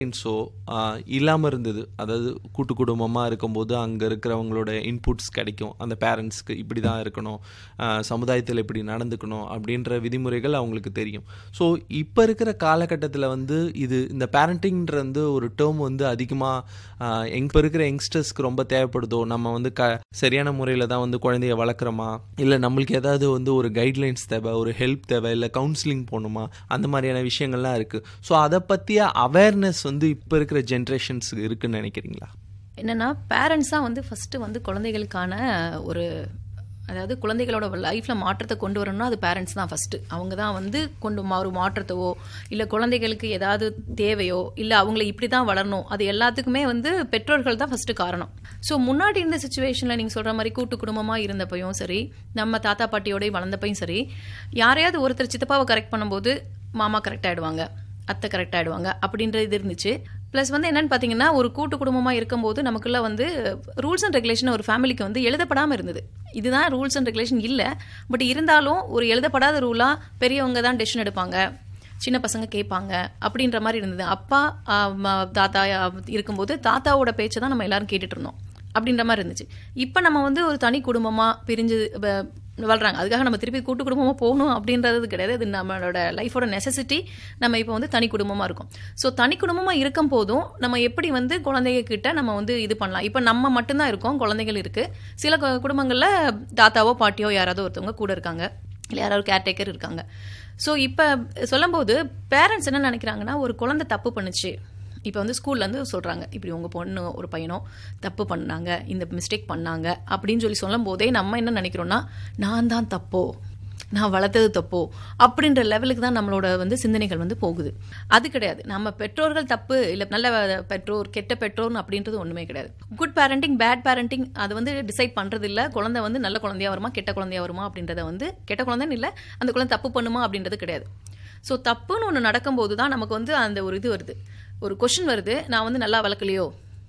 so இல்லாமல் இருந்தது அதாவது கூட்டு குடும்பமாக இருக்கும்போது அங்கே இருக்கிறவங்களோட இன்புட்ஸ் கிடைக்கும் அந்த பேரண்ட்ஸ்க்கு இப்படி தான் இருக்கணும் சமுதாயத்தில் இப்படி நடந்துக்கணும் அப்படின்ற விதிமுறைகள் அவங்களுக்கு தெரியும் ஸோ இப்போ இருக்கிற காலகட்டத்தில் வந்து இது இந்த பேரண்டிங்ன்ற வந்து ஒரு டேர்ம் வந்து அதிகமாக இப்போ இருக்கிற யங்ஸ்டர்ஸ்க்கு ரொம்ப தேவைப்படுதோ நம்ம வந்து க சரியான முறையில் தான் வந்து குழந்தைய வளர்க்குறோமா இல்லை நம்மளுக்கு ஏதாவது வந்து ஒரு கைட்லைன்ஸ் தேவை ஒரு ஹெல்ப் தேவை இல்லை கவுன்சிலிங் போகணுமா அந்த மாதிரியான விஷயங்கள்லாம் இருக்குது ஸோ அதை பற்றிய அவேர்னஸ் வந்து இப்போ இருக்கிற ஜென்ரேஷன்ஸுக்கு இருக்குன்னு நினைக்கிறீங்களா என்னன்னா பேரண்ட்ஸ் தான் வந்து ஃபர்ஸ்ட் வந்து குழந்தைகளுக்கான ஒரு அதாவது குழந்தைகளோட லைஃப்ல மாற்றத்தை கொண்டு வரணும்னா அது பேரண்ட்ஸ் தான் ஃபர்ஸ்ட் அவங்க தான் வந்து கொண்டு மா- ஒரு மாற்றத்தவோ இல்ல குழந்தைகளுக்கு ஏதாவது தேவையோ இல்ல அவங்கள இப்படி தான் வளரணும் அது எல்லாத்துக்குமே வந்து பெற்றோர்கள் தான் ஃபர்ஸ்ட் காரணம் ஸோ முன்னாடி இருந்த சுச்சுவேஷன்ல நீங்க சொல்ற மாதிரி கூட்டு குடும்பமா இருந்தப்பையும் சரி நம்ம தாத்தா பாட்டியோடய வளர்ந்தப்பையும் சரி யாரையாவது ஒருத்தர் சித்தப்பாவை கரெக்ட் பண்ணும்போது மாமா கரெக்ட் ஆயிடுவாங்க அத்தை கரெக்ட் ஆயிடுவாங்க அப்படின்ற இது இருந்துச்சு ப்ளஸ் வந்து என்னன்னு பார்த்தீங்கன்னா ஒரு கூட்டு குடும்பமாக இருக்கும்போது நமக்குள்ள வந்து ரூல்ஸ் அண்ட் ரெகுலேஷன் ஒரு ஃபேமிலிக்கு வந்து எழுதப்படாமல் இருந்தது இதுதான் ரூல்ஸ் அண்ட் ரெகுலேஷன் இல்லை பட் இருந்தாலும் ஒரு எழுதப்படாத ரூலாக பெரியவங்க தான் டெசிஷன் எடுப்பாங்க சின்ன பசங்க கேட்பாங்க அப்படின்ற மாதிரி இருந்தது அப்பா ஆ, ம- தாத்தா ஆ, இருக்கும்போது தாத்தாவோட பேச்சை தான் நம்ம எல்லாரும் கேட்டுட்டு இருந்தோம் அப்படின்ற மாதிரி இருந்துச்சு இப்போ நம்ம வந்து ஒரு தனி குடும்பமாக பிரிஞ்சு வ- வளர்றாங்க அதுக்காக நம்ம திருப்பி கூட்டு குடும்பமாக போகணும் அப்படின்றது கிடையாது இது நம்மளோட லைஃபோட நெசசிட்டி நம்ம இப்போ வந்து தனி குடும்பமாக இருக்கும் ஸோ தனி குடும்பமாக இருக்கும் போதும் நம்ம எப்படி வந்து குழந்தைங்க கிட்ட நம்ம வந்து இது பண்ணலாம் இப்போ நம்ம மட்டும்தான் இருக்கோம் குழந்தைகள் இருக்கு சில கு- குடும்பங்கள்ல தாத்தாவோ பாட்டியோ யாராவது ஒருத்தவங்க கூட இருக்காங்க இல்லை யாராவது கேர்டேக்கர் இருக்காங்க ஸோ இப்போ சொல்லும்போது பேரண்ட்ஸ் என்ன நினைக்கிறாங்கன்னா ஒரு குழந்தை தப்பு பண்ணுச்சு இப்போ வந்து ஸ்கூல்லேருந்து சொல்கிறாங்க இப்படி உங்கள் பொண்ணு ஒரு பையனோ தப்பு பண்ணாங்க இந்த மிஸ்டேக் பண்ணாங்க அப்படின்னு சொல்லி சொல்லும் போதே நம்ம என்ன நினைக்கிறோம்னா நான் தான் தப்போ நான் வளர்த்தது தப்போ அப்படின்ற லெவலுக்கு தான் நம்மளோட வந்து சிந்தனைகள் வந்து போகுது அது கிடையாது நம்ம பெற்றோர்கள் தப்பு இல்லை நல்ல பெற்றோர் கெட்ட பெற்றோர் அப்படின்றது ஒன்றுமே கிடையாது குட் பேரண்டிங் பேட் பேரண்டிங் அது வந்து டிசைட் பண்ணுறது இல்லை குழந்தை வந்து நல்ல குழந்தையா வருமா கெட்ட குழந்தையா வருமா அப்படின்றத வந்து கெட்ட குழந்தைன்னு இல்லை அந்த குழந்தை தப்பு பண்ணுமா அப்படின்றது கிடையாது ஸோ தப்புன்னு ஒன்று நடக்கும்போது தான் நமக்கு வந்து அந்த ஒரு இது வருது ஒரு கொஷின் வருது நான் வந்து நல்லா வளர்க்கலையோ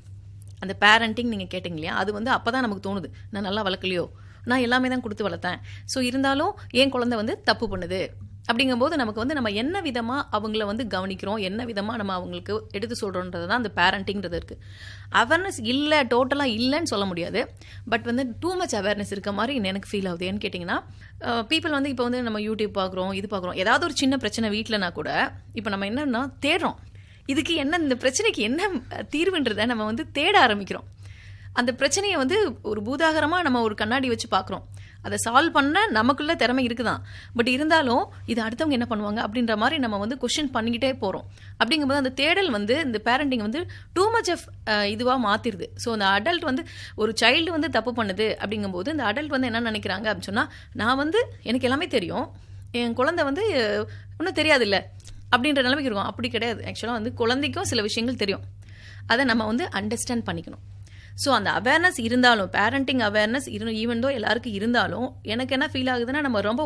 அந்த பேரண்டிங் நீங்கள் கேட்டிங்க இல்லையா அது வந்து அப்போ தான் நமக்கு தோணுது நான் நல்லா வளர்க்கலையோ நான் எல்லாமே தான் கொடுத்து வளர்த்தேன் ஸோ இருந்தாலும் என் குழந்தை வந்து தப்பு பண்ணுது அப்படிங்கும்போது நமக்கு வந்து நம்ம என்ன விதமாக அவங்கள வந்து கவனிக்கிறோம் என்ன விதமாக நம்ம அவங்களுக்கு எடுத்து சொல்கிறோன்றது தான் அந்த பேரண்டிங்கிறது இருக்குது அவேர்னஸ் இல்லை டோட்டலாக இல்லைன்னு சொல்ல முடியாது பட் வந்து டூ மச் அவேர்னஸ் இருக்க மாதிரி எனக்கு ஃபீல் ஆகுது ஏன்னு கேட்டிங்கன்னா பீப்புள் வந்து இப்போ வந்து நம்ம யூடியூப் பார்க்குறோம் இது பார்க்குறோம் ஏதாவது ஒரு சின்ன பிரச்சனை வீட்டிலனா கூட இப்போ நம்ம என்னன்னா தேடுறோம் இதுக்கு என்ன இந்த பிரச்சனைக்கு என்ன தீர்வுன்றதை நம்ம வந்து தேட ஆரம்பிக்கிறோம் அந்த பிரச்சனையை வந்து ஒரு பூதாகரமாக நம்ம ஒரு கண்ணாடி வச்சு பார்க்குறோம் அதை சால்வ் பண்ண நமக்குள்ள திறமை இருக்குதான் பட் இருந்தாலும் இது அடுத்தவங்க என்ன பண்ணுவாங்க அப்படின்ற மாதிரி நம்ம வந்து கொஷின் பண்ணிக்கிட்டே போகிறோம் அப்படிங்கும்போது அந்த தேடல் வந்து இந்த பேரண்டிங் வந்து டூ மச் ஆஃப் இதுவாக மாற்றிடுது ஸோ அந்த அடல்ட் வந்து ஒரு சைல்டு வந்து தப்பு பண்ணுது அப்படிங்கும்போது இந்த அடல்ட் வந்து என்ன நினைக்கிறாங்க அப்படின்னு சொன்னால் நான் வந்து எனக்கு எல்லாமே தெரியும் என் குழந்தை வந்து அஹ், ஒன்றும் தெரியாதுல்ல அப்படின்ற நிலைமைக்கு இருக்கும் அப்படி கிடையாது ஆக்சுவலாக வந்து குழந்தைக்கும் சில விஷயங்கள் தெரியும் அதை நம்ம வந்து அண்டர்ஸ்டாண்ட் பண்ணிக்கணும் ஸோ அந்த அவேர்னஸ் இருந்தாலும் பேரண்டிங் அவேர்னஸ் இரு ஈவன் தோ எல்லாருக்கும் இருந்தாலும் எனக்கு என்ன ஃபீல் ஆகுதுன்னா நம்ம ரொம்ப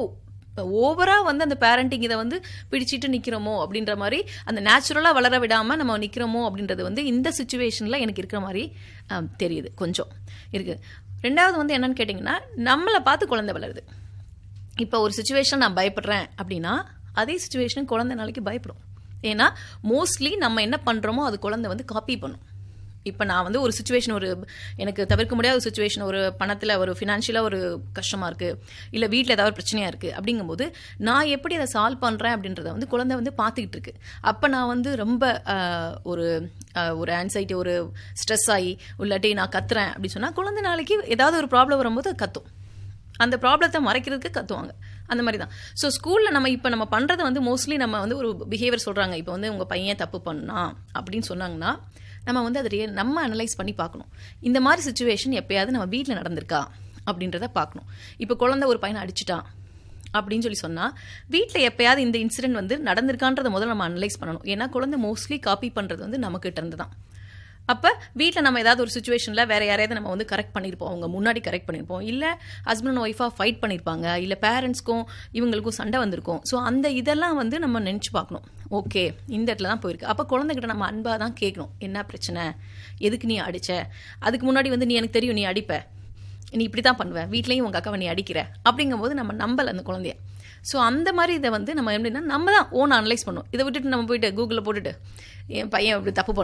ஓவராக வந்து அந்த பேரண்டிங் இதை வந்து பிடிச்சிட்டு நிற்கிறோமோ அப்படின்ற மாதிரி அந்த நேச்சுரலாக வளர விடாமல் நம்ம நிற்கிறோமோ அப்படின்றது வந்து இந்த சுச்சுவேஷனில் எனக்கு இருக்கிற மாதிரி ஆம், தெரியுது கொஞ்சம் இருக்குது ரெண்டாவது வந்து என்னன்னு கேட்டிங்கன்னா நம்மளை பார்த்து குழந்தை வளருது இப்போ ஒரு சுச்சுவேஷன் நான் பயப்படுறேன் அப்படின்னா அதே சுச்சுவேஷன் குழந்தை நாளைக்கு பயப்படும் ஏன்னா மோஸ்ட்லி நம்ம என்ன பண்ணுறோமோ அது குழந்தை வந்து காப்பி பண்ணும் இப்போ நான் வந்து ஒரு சுச்சுவேஷன் ஒரு எனக்கு தவிர்க்க முடியாத ஒரு சுச்சுவேஷன் ஒரு பணத்தில் ஒரு ஃபினான்ஷியலாக ஒரு கஷ்டமாக இருக்குது இல்லை வீட்டில் ஏதாவது ஒரு பிரச்சனையாக இருக்குது அப்படிங்கும்போது நான் எப்படி அதை சால்வ் பண்ணுறேன் அப்படின்றத வந்து குழந்தை வந்து பார்த்துக்கிட்டு இருக்கு அப்போ நான் வந்து ரொம்ப ஆஹ், ஒரு ஆஹ், ஒரு ஆன்சைட்டி ஒரு ஸ்ட்ரெஸ் ஆகி இல்லாட்டி நான் கத்துறேன் அப்படின்னு சொன்னால் குழந்தை நாளைக்கு ஏதாவது ஒரு ப்ராப்ளம் வரும்போது அது கத்தும் அந்த ப்ராப்ளத்தை மறைக்கிறதுக்கு கத்துவாங்க அந்த மாதிரி தான் ஸோ ஸ்கூலில் நம்ம இப்போ நம்ம பண்ணுறது வந்து மோஸ்ட்லி நம்ம வந்து ஒரு பிஹேவியர் சொல்கிறாங்க இப்போ வந்து உங்கள் பையன் தப்பு பண்ணா அப்படின்னு சொன்னாங்கன்னா நம்ம வந்து அதை ரியல் நம்ம அனலைஸ் பண்ணி பார்க்கணும் இந்த மாதிரி சுச்சுவேஷன் எப்பயாவது நம்ம வீட்டில் நடந்திருக்கா அப்படின்றத பார்க்கணும் இப்போ குழந்தை ஒரு பையனை அடிச்சிட்டான் அப்படின்னு சொல்லி சொன்னால் வீட்டில் எப்பயாவது இந்த இன்சிடென்ட் வந்து நடந்திருக்கான்றத முதல்ல நம்ம அனலைஸ் பண்ணணும் ஏன்னா குழந்தை மோஸ்ட்லி காப்பி பண்ணுறது வந்து நமக்கிட்ட இருந்து தான் அப்போ வீட்டில் நம்ம ஏதாவது ஒரு சுச்சுவேஷனில் வேற யாரையாவது நம்ம வந்து கரெக்ட் பண்ணியிருப்போம் அவங்க முன்னாடி கரெக்ட் பண்ணியிருப்போம் இல்லை ஹஸ்பண்ட் அண்ட் ஒய்ஃபாக ஃபைட் பண்ணியிருப்பாங்க இல்லை பேரண்ட்ஸ்க்கும் இவங்களுக்கும் சண்டை வந்திருக்கும் ஸோ அந்த இதெல்லாம் வந்து நம்ம நினச்சி பார்க்கணும் ஓகே இந்த இடத்துல தான் போயிருக்கு அப்போ குழந்தைகிட்ட நம்ம அன்பாக தான் கேட்கணும் என்ன பிரச்சனை எதுக்கு நீ அடிச்ச அதுக்கு முன்னாடி வந்து நீ எனக்கு தெரியும் நீ அடிப்ப நீ இப்படி தான் பண்ணுவ வீட்லேயும் உங்கள் அக்காவை நீ அடிக்கிற அப்படிங்கும்போது நம்ம நம்பல அந்த குழந்தைய ஸோ அந்த மாதிரி இதை வந்து நம்ம எப்படின்னா நம்ம தான் ஓன் அனலைஸ் பண்ணும் இதை விட்டுட்டு நம்ம போயிட்டு கூகுளில் போட்டுட்டு என் பையன் இப்படி தப்பு